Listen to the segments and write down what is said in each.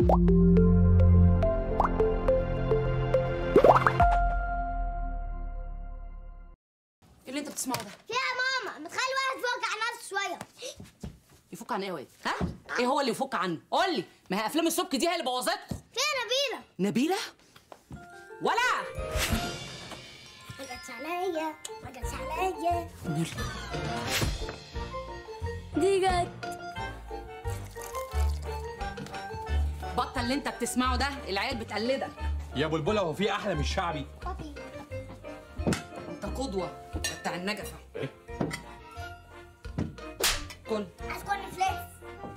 ايه اللي انت بتسمعه ده فيها يا ماما ما تخلي واحد فوق على نفسه شويه يفك عن ايه وإيه؟ ها ايه هو اللي يفك عنه قول لي ما هي افلام السبك دي هي اللي بوظتكم فيها نبيله نبيله ولا ما جاتش عليا ما جاتش عليا دي جت بطل اللي انت بتسمعه ده العيال بتقلدك يا بلبله هو في احلى من الشعبي بابي انت قدوه بتاع النجفه كل عايز كورن فليكس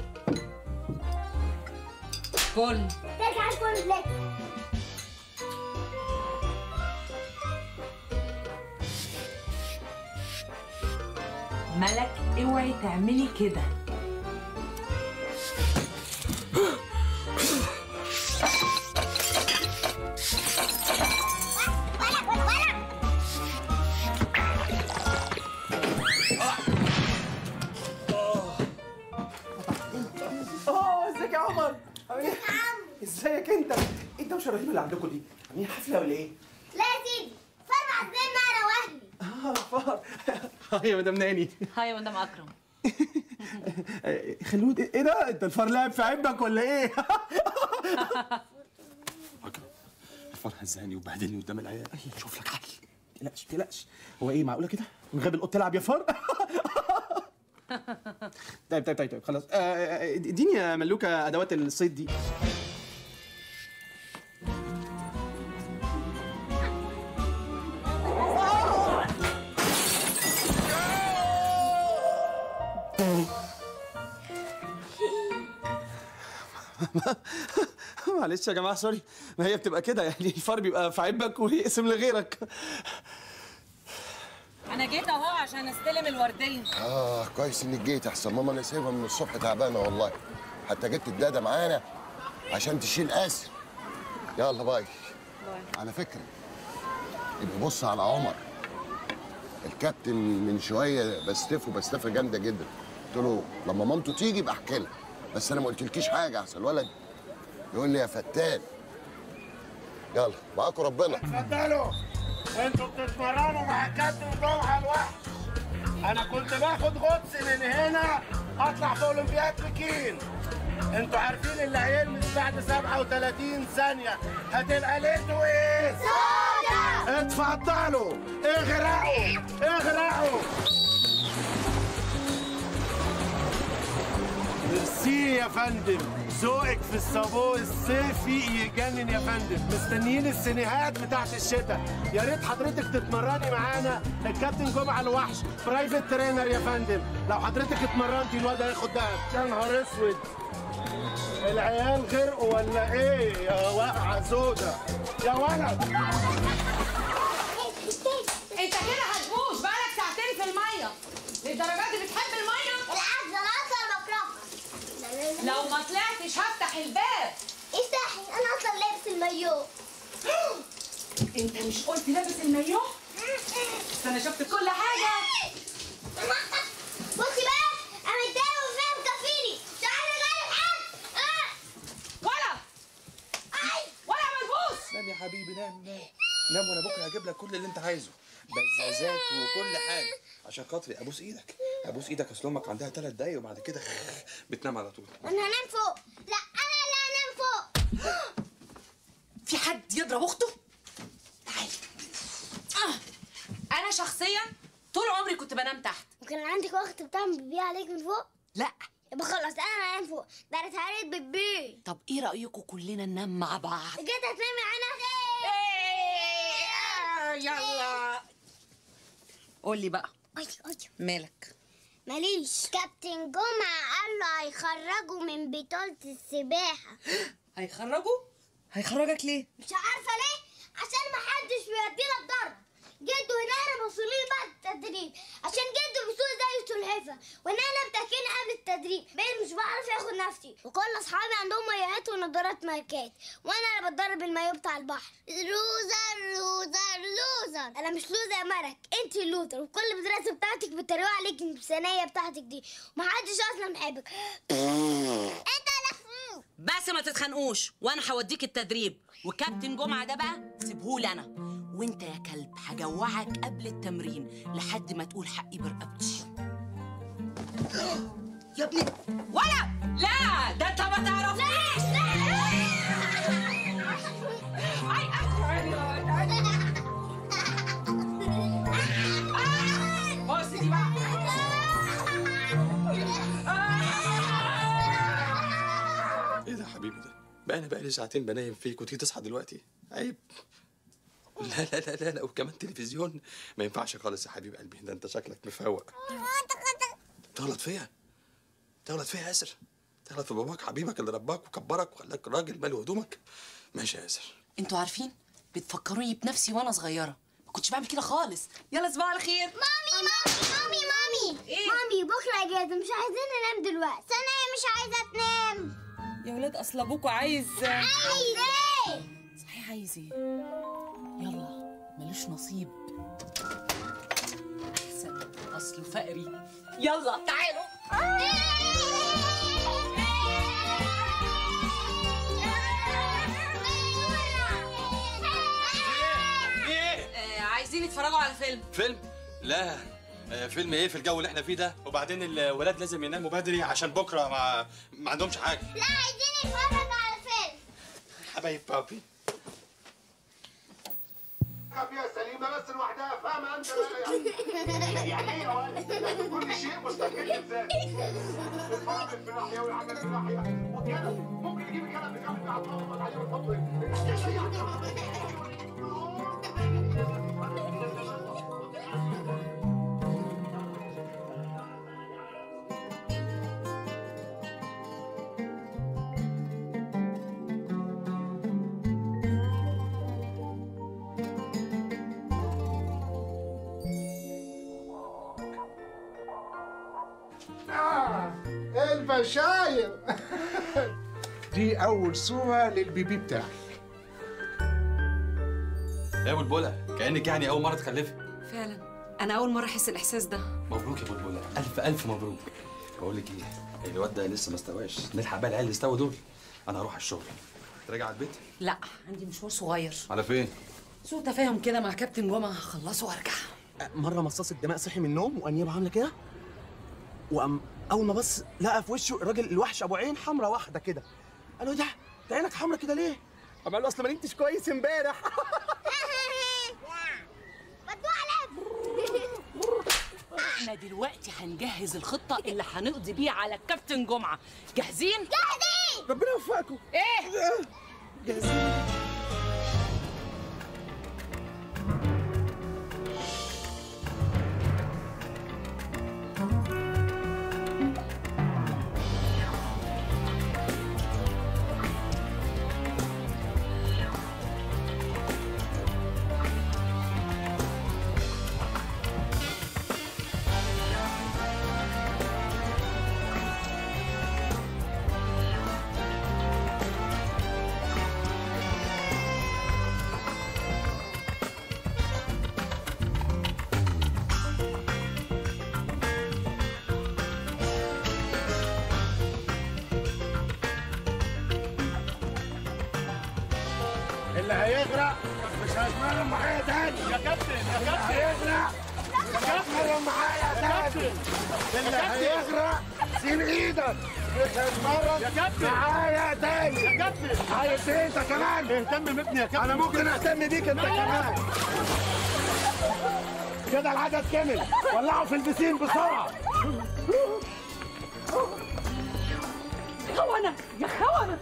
كل ترجع عايز كورن فليكس ملك اوعي تعملي كده ولا ولا ولا اه ازيك يا عمر عامل ايه؟ ازيك انت؟ انت وش الرهيبه اللي عندكم دي؟ عاملين حفله ولا ايه؟ لا يا سيدي فرع سنين انا واهلي اه فار اه يا مدام ناني هاي يا مدام اكرم آه، خلود ايه ده؟ انت الفار لعب في عبك ولا ايه؟ الفار هزاني وبهدلني قدام العيال أي، شوف لك حل تقلقش تقلقش هو ايه معقوله كده؟ من غاب القط تلعب يا فار؟ طيب طيب طيب طيب خلاص آه، آه، اديني يا ملوكه ادوات الصيد دي معلش يا جماعه سوري ما هي بتبقى كده يعني الفار بيبقى في عبك ويقسم لغيرك انا جيت اهو عشان استلم الورديه اه كويس انك جيت احسن ماما انا سايبها من الصبح تعبانه والله حتى جبت الداده معانا عشان تشيل اسر يلا باي على فكره يبقى بص على عمر الكابتن من شويه بستفه بستفه جامده جدا قلت له لما مامته تيجي يبقى احكي لها بس انا ما قلتلكيش حاجه احسن الولد يقول لي يا فتان يلا معاكم ربنا اتفضلوا انتوا بتتمرنوا مع الكابتن جوه الوحش انا كنت باخد غطس من هنا اطلع في اولمبياد بكين انتوا عارفين اللي هيلمس بعد 37 ثانية هتبقى ليلته ايه؟ سودا اتفضلوا اغرقوا اغرقوا ميرسي يا فندم ذوقك في الصابون الصيفي يجنن يا فندم مستنيين السينيهات بتاعت الشتاء يا ريت حضرتك تتمرني معانا الكابتن جمعه الوحش برايفت ترينر يا فندم لو حضرتك اتمرنتي الواد هياخد دهب يا نهار اسود العيال غرقوا ولا ايه يا واقعه سودا يا ولد انت كده هتبوظ بقالك ساعتين في الميه للدرجات دي بتحب الميه بالعكس انا اصلا بكرهها لو ما طلعتش هفتح الباب افتحي انا اصلا لابس المايو انت مش قلت لابس المايو بس انا شفت كل حاجه بصي بقى انا متضايقه وفيها مكفيني تعالي غير حد اه ولا اي ولا ملبوس نام يا حبيبي نام نام نام وانا بكره هجيب لك كل اللي انت عايزه بزازات وكل حاجه عشان خاطري ابوس ايدك ابوس ايدك اصل امك عندها ثلاث دقايق وبعد كده بتنام على طول انا هنام فوق لا انا اللي هنام فوق في حد يضرب اخته تعالي آه. انا شخصيا طول عمري كنت بنام تحت وكان عندك وقت بتعمل بيبي عليك من فوق لا يبقى خلاص انا هنام فوق ده انا اتهريت بيبي طب ايه رايكم كلنا ننام مع بعض جيت هتنامي انا يلا قول لي بقى اي اي مالك ماليش كابتن جمعة قال له هيخرجوا من بطولة السباحة هيخرجوا هيخرجك ليه مش عارفة ليه عشان ما حدش بيدينا الضرب جدو هنا مسؤولين بعد التدريب عشان جدو بيسوق زي السلحفة ونانا متكين قبل التدريب بين مش بعرف اخد نفسي وكل اصحابي عندهم مايوهات ونضارات ماركات وانا اللي بتدرب المايو بتاع البحر لوزر لوزر لوزر انا مش لوزر يا مرك انت اللوزر وكل المدرسه بتاعتك بيتريقوا عليك الثانيه بتاعتك دي ومحدش اصلا بيحبك انت لا بس ما تتخانقوش وانا هوديك التدريب وكابتن جمعه ده بقى سيبهولي انا وانت يا كلب هجوعك قبل التمرين لحد ما تقول حقي برقبتي يا ابني ولا لا ده انت ما تعرفنيش بصي دي بقى ايه ده يا حبيبي ده بقى انا بقى لي ساعتين بنايم فيك وتيجي تصحى دلوقتي عيب لا لا لا لا, لا. وكمان تلفزيون ما ينفعش خالص يا حبيب قلبي ده انت شكلك مفوق تغلط فيا تغلط فيا يا ياسر تغلط في باباك حبيبك اللي رباك وكبرك وخلاك راجل مالي هدومك ماشي يا ياسر انتوا عارفين بتفكروني بنفسي وانا صغيره ما كنتش بعمل كده خالص يلا صباح على خير مامي مامي مامي مامي إيه؟ مامي بكره اجازه مش عايزين ننام دلوقتي انا مش عايزه تنام يا ولاد اصل ابوكوا عايز عايز ايه صحيح عايز ايه يلا ملوش نصيب احسن اصله فقري يلا تعالوا ايه آه عايزين يتفرجوا على فيلم فيلم لا آه، فيلم ايه في الجو اللي احنا فيه ده وبعدين الولاد لازم يناموا بدري عشان بكره ما ما عندهمش حاجه لا عايزين نتفرج على فيلم حبايب بابي فيها سليمه بس لوحدها فاهمه انت بقى يعني يعني ايه يا ولد؟ كل شيء مستقل بذاته الفاضل في ناحيه والعمل في ناحيه وكده ممكن نجيب الكلام بتاع بتاع الطلبات عليه ونحطه البشاير دي أول صورة للبيبي بتاعي يا بلبله كانك يعني اول مره تخلفي فعلا انا اول مره احس الاحساس ده مبروك يا بلبله الف الف مبروك بقول لك ايه الواد ده لسه ما استواش نلحق بقى العيال اللي استووا دول انا هروح الشغل تراجع على البيت لا عندي مشوار صغير على فين سوء تفاهم كده مع كابتن جمعه هخلصه وارجع مره مصاص الدماء صحي من النوم وانيابه عامله كده وقام اول ما بص لقى في وشه الراجل الوحش ابو عين حمرا واحده كده قال له إيه ده انت عينك حمرا كده ليه؟ قام قال له اصل ما نمتش كويس امبارح بدوع عليك احنا دلوقتي هنجهز الخطه اللي هنقضي بيها على الكابتن جمعه جاهزين جاهزين ربنا يوفقكم ايه جاهزين اللي هيغرق مش هيتمرن معايا تاني يا كابتن يا كابتن هيغرق مش هيتمرن معايا تاني اللي هيغرق سيب ايدك مش هيتمرن يا كابتن معايا تاني يا كابتن عايز ايه انت كمان اهتم بابني يا كابتن انا ممكن اهتم بيك انت كمان كده العدد كمل ولعوا في البسين بسرعه خونه يا خونه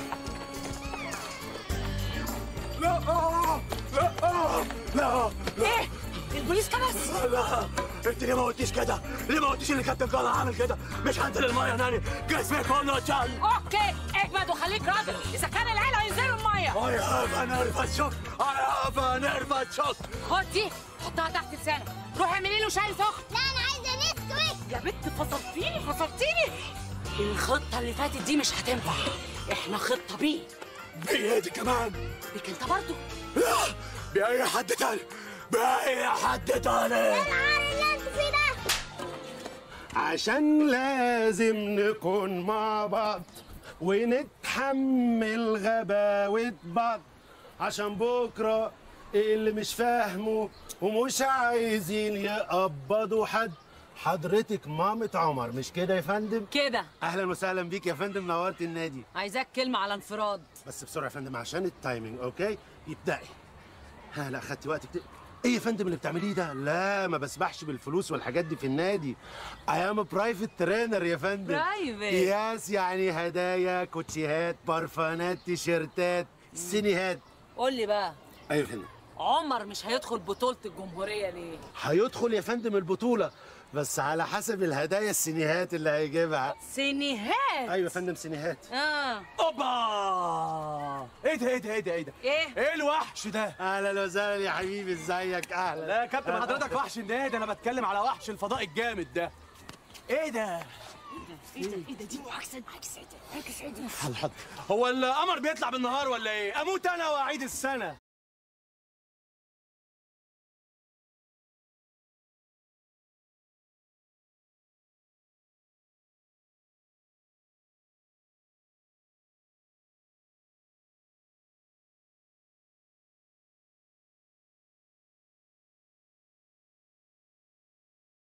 لا لا لا ايه البوليس كبس لا انت ليه ما قلتيش كده؟ ليه ما قلتيش ان كابتن قال عامل كده؟ مش هنزل الميه تاني جسمي كله اتشل اوكي اجمد وخليك راجل اذا كان العيال هينزلوا الميه I have a nervous shock I have a nervous shock خد دي حطها تحت لسانك روح اعملي له شاي سخن لا انا عايزه نسكويك يا بنت فصلتيني فصلتيني الخطه اللي فاتت دي مش هتنفع احنا خطه بي بإيدي كمان بيك انت برضو لا بأي حد تاني بأي حد تاني العار اللي انت فيه ده عشان لازم نكون مع بعض ونتحمل غباوة بعض عشان بكرة اللي مش فاهمه ومش عايزين يقبضوا حد حضرتك مامة عمر مش كده يا فندم؟ كده اهلا وسهلا بيك يا فندم نورت النادي عايزاك كلمة على انفراد بس بسرعه يا فندم عشان التايمينج اوكي يبدأي ها لا خدتي وقت كتير ايه يا فندم اللي بتعمليه ده لا ما بسبحش بالفلوس والحاجات دي في النادي اي ام برايفت ترينر يا فندم Private. ياس يعني هدايا كوتشيهات بارفانات تيشيرتات سينيهات قول لي بقى ايوه يا فندم عمر مش هيدخل بطولة الجمهورية ليه؟ هيدخل يا فندم البطوله بس على حسب الهدايا السينيهات اللي هيجيبها سينيهات ايوه يا فندم سينيهات اه اوبا ايه ده ايه ده ايه ده ايه ده ايه؟ ايه الوحش ده اهلا وسهلا يا حبيبي ازيك اهلا لا يا كابتن حضرتك وحش النادي انا بتكلم على وحش الفضاء الجامد ده ايه ده ايه ده ايه ده دي معاكسة معاكسة معاكسة هو القمر بيطلع بالنهار ولا ايه اموت انا واعيد السنه